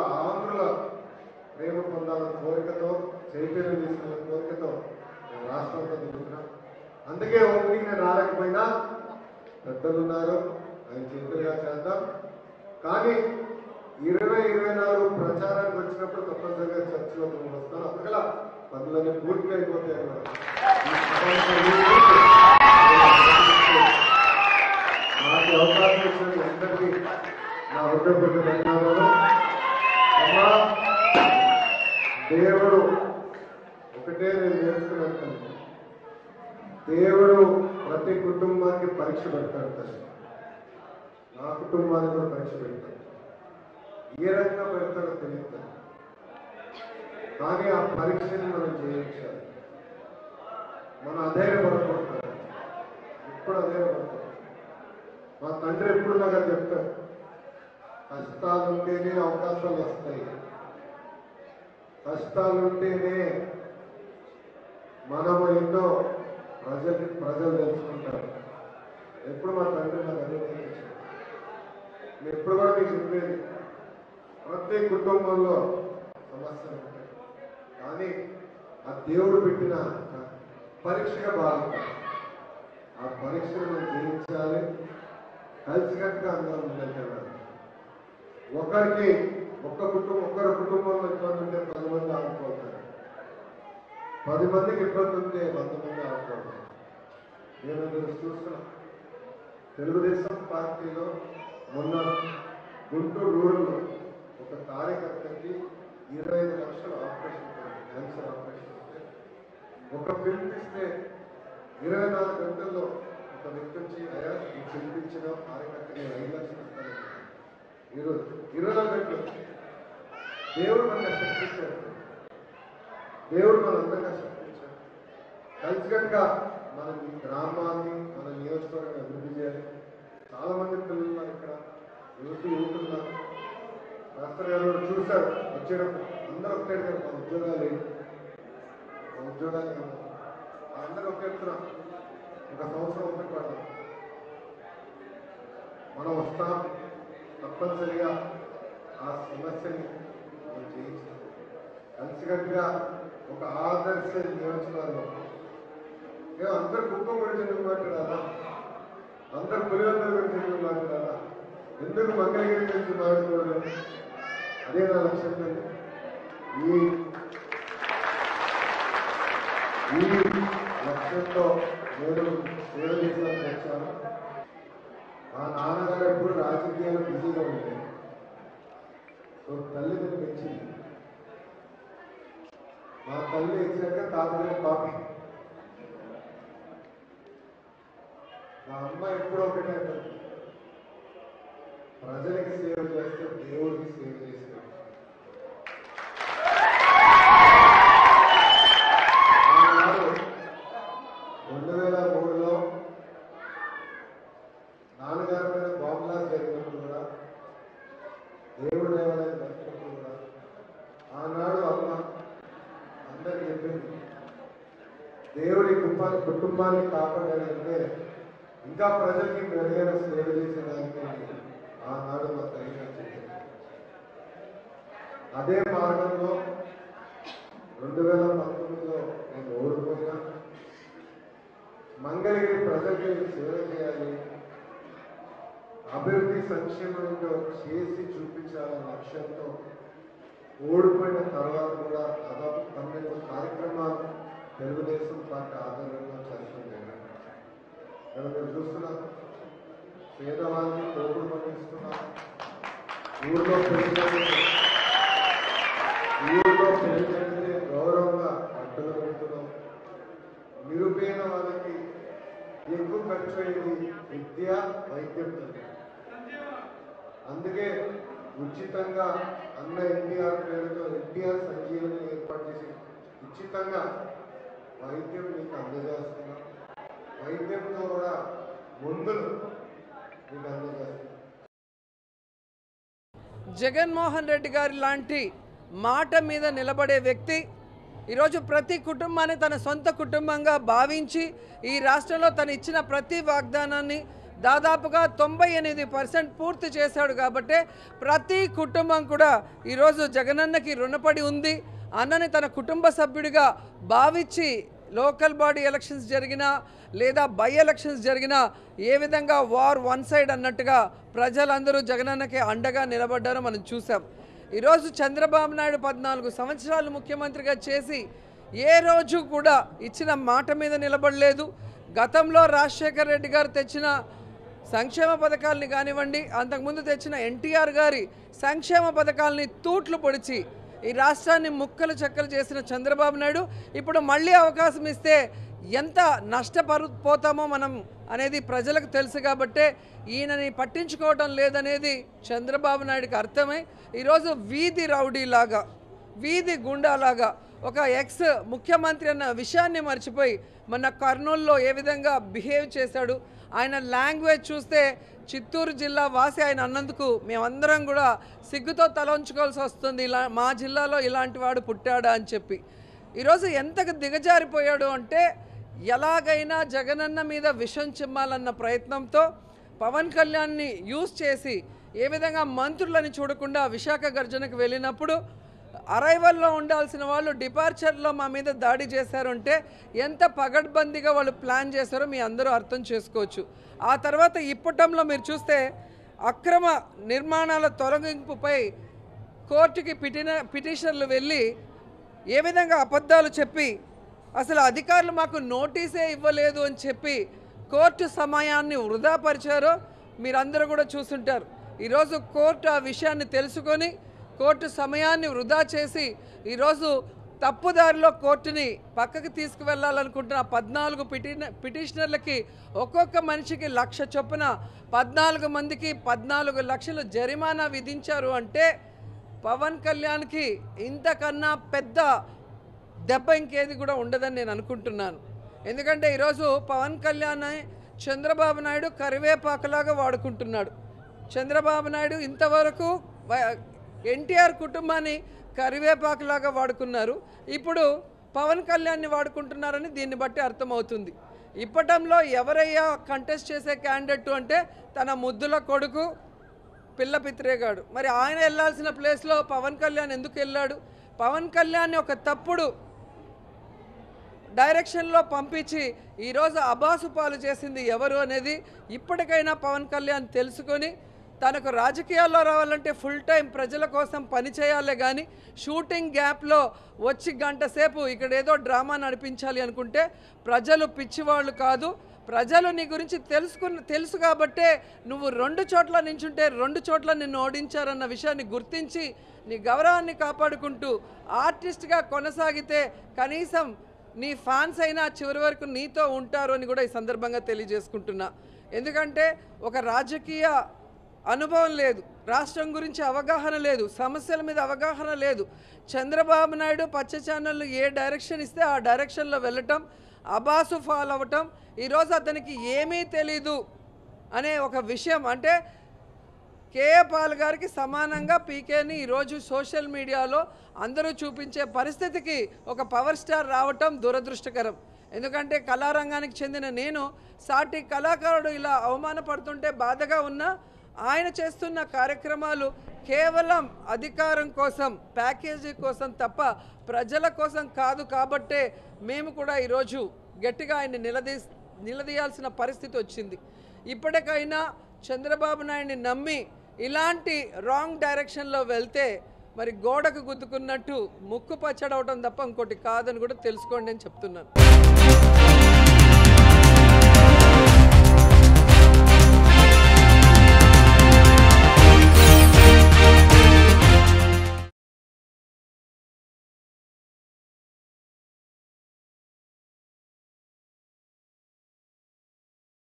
ఆంధ్రుల ప్రేమ పొందాలని కోరికతో చైతన్యం తీసుకునే కోరికతో నేను రాష్ట్రంతో తిరుగుతున్నాం అందుకే ఓపెనింగ్ నేను రాలేకపోయినా పెద్దలు ఉన్నారు ఆయన చేతులుగా చేద్దాం కానీ ఇరవై ఇరవై నాలుగు ప్రచారానికి వచ్చినప్పుడు తప్పనిసరిగా చర్చలో నేను వస్తాను అందుకలా పనులన్నీ పూర్తి అయిపోతాయి అన్నారు. ఈ సభలో నాకు అవకాశం ఇచ్చిన అందరికీ నా హృదయపూర్వక ధన్యవాదాలు అమ్మా దేవుడు ఒకటే నేను నేర్చుకున్నాను తల్లి. దేవుడు ప్రతి కుటుంబానికి పరీక్ష పెడతాడు తల్లి నా కుటుంబానికి కూడా పరీక్ష పెడతాడు ఏ రకంగా పెడతాడో తెలియదు తల్లి. కానీ ఆ పరీక్షని మనం జయించాలి మనం అధైర్యపడకూడదు ఇప్పుడు అధైర్యపడకూడదు మా తండ్రి ఎప్పుడు నాకు అది చెప్తారు కష్టాలు ఉంటేనే అవకాశాలు వస్తాయి కష్టాలు ఉంటేనే మనము ఎన్నో ప్రజలు ప్రజలు తెలుసుకుంటారు ఎప్పుడు మా తండ్రి నాకు అదే నేర్పించారు నేను ఎప్పుడు కూడా మీకు చెప్పేది ప్రతి కుటుంబంలో సమస్యలు ఉంటాయి కానీ ఆ దేవుడు పెట్టిన పరీక్షగా భావిస్తాం ఆ పరీక్షను మనం జయించాలి కలిసికట్టుగా అందరం ముందుకెళ్ళాలి ఒకరికి ఒక్క కుటుంబం ఒక్కరి కుటుంబంలో ఇబ్బంది ఉంటే పది మంది ఆడుకోతారు పది మందికి ఇబ్బంది ఉంటే వంద మంది ఆడుకోతారు నేను మీరు చూస్తున్నా తెలుగుదేశం పార్టీలో మొన్న గుంటూరు రూరల్లో ఒక కార్యకర్తకి ఇరవై ఐదు లక్షలు ఆపరేషన్ క్యాన్సర్ ఆపరేషన్ వస్తే ఒక పిలిపిస్తే ఇరవై నాలుగు గంటల్లో ఒక వ్యక్తి వచ్చి అయ్యా నీకు పిలిపించిన కార్యకర్తకి ఐదు లక్షలు ఇస్తాను ఈరోజు ఇరవై నాలుగు గంటలు దేవుడు మనకు శక్తి ఇచ్చాడు దేవుడు మనందరికీ శక్తి ఇచ్చాడు కలిసికట్టుగా మనం ఈ గ్రామాన్ని మన నియోజకవర్గాన్ని అభివృద్ధి చేయాలి చాలా మంది పిల్లలు ఉన్నారు ఇక్కడ యువతి యువకులు ఉన్నారు మాస్టర్ గారు కూడా చూశారు వచ్చేటప్పుడు అందరూ ఒకటే అడిగారు, మా ఉద్యోగాలు ఏంటి మా ఉద్యోగాలు ఏమో అందరూ ఒకే చెప్తున్నాం ఒక సంవత్సరం ఒకటి పడదాం మనం వస్తాం తప్పనిసరిగా ఆ సమస్యని మనం జయించాం కలిసికట్టుగా ఒక ఆదర్శ నియోజకవర్గం ఏ అందరు కుటుంబం గురించి ఎందుకు మాట్లాడాలా అందరు పులివెందుల గురించి ఎందుకు మాట్లాడాలా ఎందుకు మంగళగిరి గురించి మాట్లాడకూడదు అదే నా లక్ష్యం అండి. ఈ ఈ లక్ష్యంతో నేను సేవ చేసేందుకు వచ్చాను మా నాన్నగారు ఎప్పుడు రాజకీయాలు బిజీగా ఉండేది సో తల్లి నేను పెంచింది మా తల్లి ఇచ్చాక తాతగారి పాపి మా అమ్మ ఎప్పుడో ఒకటే అంటుంది, ప్రజలకి సేవ చేస్తే దేవుడికి సేవ చేస్తే ఆనాడు రెండు వేల మూడులో నాన్నగారి మీద బాంబ్లాస్ జరిగినప్పుడు కూడా దేవుడు దేవాలయం జరిగినప్పుడు కూడా ఆనాడు అమ్మ అందరికి చెప్పింది దేవుడి కుటుంబాన్ని కుటుంబాన్ని కాపాడాలంటే ఇంకా ప్రజలకి మెరుగైన సేవ చేసేదానికి ఆనాడు మా తల్లి గారు చెప్పింది అదే మార్గంలో రెండు వేల పంతొమ్మిదిలో నేను ఓడిపోయినా మంగళగిరి ప్రజలకి సేవ చేయాలి అభివృద్ధి సంక్షేమంలో చేసి చూపించాలనే లక్ష్యంతో ఓడిపోయిన తర్వాత కూడా దాదాపు పన్నెండు కార్యక్రమాలు తెలుగుదేశం పార్టీ ఆధ్వర్యంలో చేస్తుంది ఇక్కడ మీరు చూస్తున్నారు పేదవాళ్ళని తోపుడు పండిస్తున్నారు ఊళ్ళో పెళ్లి ఊళ్ళో పెళ్లి జరిగితే గౌరవంగా అడ్డులు పెడుతున్నాం నిరుపేద వాళ్ళకి ఎక్కువ ఖర్చు అయ్యేది విద్య వైద్యం తల్లి. అందుకే ఉచితంగా అన్న ఎన్టీఆర్ పేరుతో ఎన్టీఆర్ సంజీవని ఏర్పాటు చేసి ఉచితంగా వైద్యం మీకు అందజేస్తున్నాం వైద్యంతో కూడా మందులు మీకు అందజేస్తున్నాం జగన్మోహన్ రెడ్డి గారి లాంటి మాట మీద నిలబడే వ్యక్తి ఈరోజు ప్రతి కుటుంబాన్ని తన సొంత కుటుంబంగా భావించి ఈ రాష్ట్రంలో తను ఇచ్చిన ప్రతి వాగ్దానాన్ని దాదాపుగా తొంభై ఎనిమిది పర్సెంట్ పూర్తి చేశాడు కాబట్టి ప్రతి కుటుంబం కూడా ఈరోజు జగనన్నకి రుణపడి ఉంది అన్నని తన కుటుంబ సభ్యుడిగా భావించి లోకల్ బాడీ ఎలక్షన్స్ జరిగినా లేదా బై ఎలక్షన్స్ జరిగినా ఏ విధంగా వార్ వన్ సైడ్ అన్నట్టుగా ప్రజలందరూ జగనన్నకి అండగా నిలబడ్డారో మనం చూసాం ఈరోజు చంద్రబాబు నాయుడు పద్నాలుగు సంవత్సరాలు ముఖ్యమంత్రిగా చేసి ఏ రోజు కూడా ఇచ్చిన మాట మీద నిలబడలేదు గతంలో రాజశేఖర్ రెడ్డి గారు తెచ్చిన సంక్షేమ పథకాలని కానివ్వండి అంతకుముందు తెచ్చిన ఎన్టీఆర్ గారి సంక్షేమ పథకాలని తూట్లు పొడిచి ఈ రాష్ట్రాన్ని ముక్కలు చెక్కలు చేసిన చంద్రబాబు నాయుడు ఇప్పుడు మళ్ళీ అవకాశం ఇస్తే ఎంత నష్టపరు పోతామో మనం అనేది ప్రజలకు తెలుసు కాబట్టే ఈయనని పట్టించుకోవటం లేదనేది చంద్రబాబు నాయుడుకి అర్థమై ఈరోజు వీధి రౌడీలాగా వీధి గుండాలాగా ఒక ఎక్స్ ముఖ్యమంత్రి అన్న విషయాన్ని మర్చిపోయి మన కర్నూలులో ఏ విధంగా బిహేవ్ చేశాడు ఆయన లాంగ్వేజ్ చూస్తే చిత్తూరు జిల్లా వాసి ఆయన అన్నందుకు మేమందరం కూడా సిగ్గుతో తల ఉంచుకోవాల్సి వస్తుంది ఇలా మా జిల్లాలో ఇలాంటి వాడు పుట్టాడా అని చెప్పి ఈరోజు ఎంతకు దిగజారిపోయాడు అంటే ఎలాగైనా జగనన్న మీద విషం చిమ్మాలన్న ప్రయత్నంతో పవన్ కళ్యాణ్ని యూజ్ చేసి ఏ విధంగా మంత్రులని చూడకుండా విశాఖ గర్జనకు వెళ్ళినప్పుడు అరైవల్లో ఉండాల్సిన వాళ్ళు డిపార్చర్లో మా మీద దాడి చేశారు అంటే ఎంత పగడ్బందీగా వాళ్ళు ప్లాన్ చేశారో మీ అందరూ అర్థం చేసుకోవచ్చు ఆ తర్వాత ఇప్పటంలో మీరు చూస్తే అక్రమ నిర్మాణాల తొలగింపుపై కోర్టుకి పిటిన పిటిషన్లు వెళ్ళి ఏ విధంగా అబద్ధాలు చెప్పి అసలు అధికారులు మాకు నోటీసే ఇవ్వలేదు అని చెప్పి కోర్టు సమయాన్ని వృధాపరిచారో మీరందరూ కూడా చూసుంటారు ఈరోజు కోర్టు ఆ విషయాన్ని తెలుసుకొని కోర్టు సమయాన్ని వృధా చేసి ఈరోజు తప్పుదారిలో కోర్టుని పక్కకి తీసుకువెళ్ళాలనుకుంటున్న పద్నాలుగు పిటిన పిటిషనర్లకి ఒక్కొక్క మనిషికి లక్ష చొప్పున పద్నాలుగు మందికి పద్నాలుగు లక్షలు జరిమానా విధించారు అంటే పవన్ కళ్యాణ్కి ఇంతకన్నా పెద్ద దెబ్బ ఇంకేది కూడా ఉండదని నేను అనుకుంటున్నాను ఎందుకంటే ఈరోజు పవన్ కళ్యాణ్ చంద్రబాబు నాయుడు కరివేపాకులాగా వాడుకుంటున్నాడు చంద్రబాబు నాయుడు ఇంతవరకు ఎన్టీఆర్ కుటుంబాన్ని కరివేపాకులాగా వాడుకున్నారు ఇప్పుడు పవన్ కళ్యాణ్ని వాడుకుంటున్నారని దీన్ని బట్టి అర్థమవుతుంది ఇప్పటంలో ఎవరయ్యా కంటెస్ట్ చేసే క్యాండిడేట్ అంటే తన ముద్దుల కొడుకు పిల్ల పిత్రేగాడు మరి ఆయన వెళ్ళాల్సిన ప్లేస్లో పవన్ కళ్యాణ్ ఎందుకు వెళ్ళాడు పవన్ కళ్యాణ్ని ఒక తప్పుడు డైరెక్షన్లో పంపించి ఈరోజు అబాసు పాలు చేసింది ఎవరు అనేది ఇప్పటికైనా పవన్ కళ్యాణ్ తెలుసుకొని తనకు రాజకీయాల్లో రావాలంటే ఫుల్ టైం ప్రజల కోసం పని చేయాలే కానీ షూటింగ్ గ్యాప్లో వచ్చి గంట సేపు ఇక్కడ ఏదో డ్రామా నడిపించాలి అనుకుంటే ప్రజలు పిచ్చివాళ్ళు కాదు ప్రజలు నీ గురించి తెలుసుకున్న తెలుసు కాబట్టే నువ్వు రెండు చోట్ల నించుంటే రెండు చోట్ల నిన్ను ఓడించారన్న విషయాన్ని గుర్తించి నీ గౌరవాన్ని కాపాడుకుంటూ ఆర్టిస్ట్గా కొనసాగితే కనీసం నీ ఫ్యాన్స్ అయినా చివరి వరకు నీతో ఉంటారు అని కూడా ఈ సందర్భంగా తెలియజేసుకుంటున్నా ఎందుకంటే ఒక రాజకీయ అనుభవం లేదు రాష్ట్రం గురించి అవగాహన లేదు సమస్యల మీద అవగాహన లేదు చంద్రబాబు నాయుడు పచ్చ ఛానళ్ళు ఏ డైరెక్షన్ ఇస్తే ఆ డైరెక్షన్లో వెళ్ళటం అబాసు ఫాలో అవ్వటం ఈరోజు అతనికి ఏమీ తెలీదు అనే ఒక విషయం అంటే కేఏ పాల్ గారికి సమానంగా పీకేని ఈరోజు సోషల్ మీడియాలో అందరూ చూపించే పరిస్థితికి ఒక పవర్ స్టార్ రావటం దురదృష్టకరం ఎందుకంటే కళారంగానికి చెందిన నేను సాటి కళాకారుడు ఇలా అవమానపడుతుంటే బాధగా ఉన్నా ఆయన చేస్తున్న కార్యక్రమాలు కేవలం అధికారం కోసం ప్యాకేజీ కోసం తప్ప ప్రజల కోసం కాదు కాబట్టే మేము కూడా ఈరోజు గట్టిగా ఆయన్ని నిలదీ నిలదీయాల్సిన పరిస్థితి వచ్చింది ఇప్పటికైనా చంద్రబాబు నాయుడిని నమ్మి ఇలాంటి రాంగ్ డైరెక్షన్లో వెళ్తే మరి గోడకు గుద్దుకున్నట్టు ముక్కు పచ్చడవటం తప్ప ఇంకోటి కాదని కూడా తెలుసుకోండి అని చెప్తున్నాను